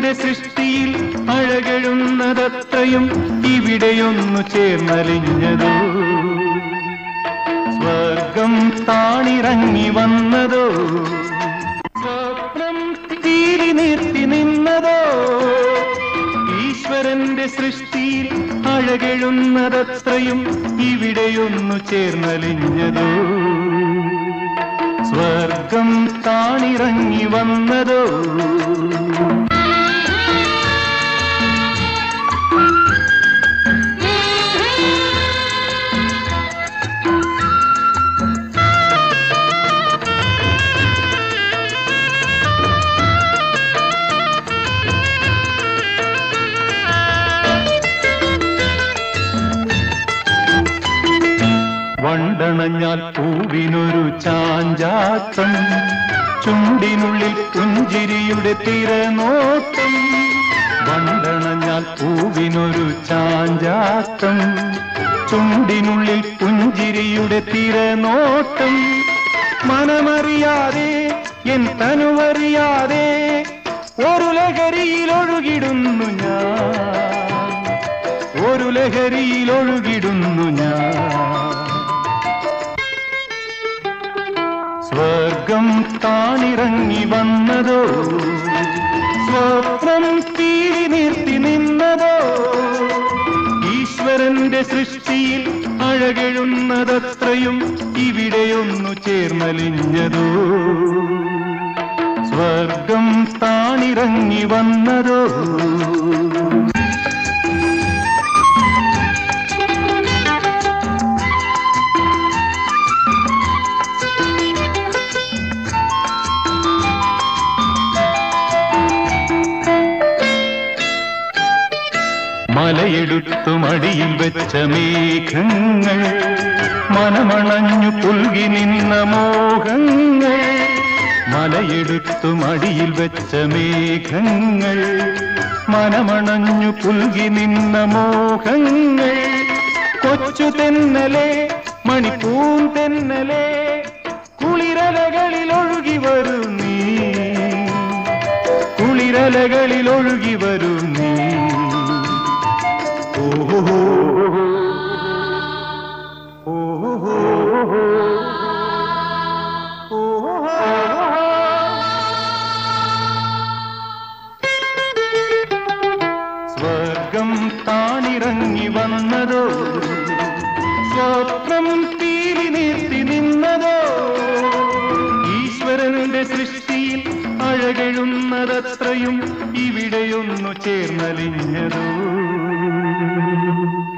ഈശ്വരന്റെ സൃഷ്ടിയിൽ അഴകഴുന്നതത്രയും ഇവിടെയൊന്നു ചേർന്നലിഞ്ഞതോ സ്വർഗം താണിറങ്ങി വന്നതോ സ്വപ്നം തീരി നിർത്തി നിന്നതോ ഈശ്വരന്റെ സൃഷ്ടിയിൽ അഴകെഴുന്നതത്രയും ഇവിടെയൊന്നു ചേർന്നലിഞ്ഞതോ സ്വർഗം താണിറങ്ങി വന്നതോ വണ്ടണഞ്ഞാൽ പൂവിനൊരു ചാഞ്ചാട്ടം ചുണ്ടിനുള്ളിൽ പുഞ്ചിരിയുടെ തിരനോട്ടം വണ്ടണഞ്ഞാൽ പൂവിനൊരു ചാഞ്ചാട്ടം ചുണ്ടിനുള്ളിൽ പുഞ്ചിരിയുടെ തിരനോട്ടം മനമറിയാതെ എൻ തനുവറിയാതെ ഒരു ലഹരിയിൽ ഒഴുകിടുന്നു ഞാൻ ഒരു ലഹരിയിൽ ഒഴുകിടുന്നു ഞാൻ സ്വർഗം താണിറങ്ങി വന്നതോ സ്വപ്നം തീരി നിർത്തി നിന്നതോ ഈശ്വരന്റെ സൃഷ്ടിയിൽ അഴകെഴുന്നതത്രയും ഇവിടെയൊന്നു ചേർന്നലിഞ്ഞതോ സ്വർഗം താണിറങ്ങി വന്നതോ മലയെടുത്തു മടിയിൽ വെച്ച മേഘങ്ങൾ മനമണഞ്ഞു പുൽകി നിന്ന മോഹങ്ങൾ മലയെടുത്തു മടിയിൽ വെച്ച മേഘങ്ങൾ മനമണഞ്ഞു പുൽകി നിന്ന മോഹങ്ങൾ കൊച്ചു തെന്നലെ മണിപ്പൂൻ തെന്നലെ കുളിരലകളിൽ ഒഴുകി വരൂ നീ കുളിരലകളിൽ ഒഴുകി വരൂ നീ ഓഹോ ഓഹോ സ്വർഗം താണിറങ്ങി വന്നതോ സ്വപ്നം തീരി നിർത്തി നിന്നതോ ഈശ്വരന്റെ സൃഷ്ടിയിൽ അഴകെഴുന്നതത്രയും ഇവിടെയൊന്നു ചേർന്നലിഞ്ഞതോ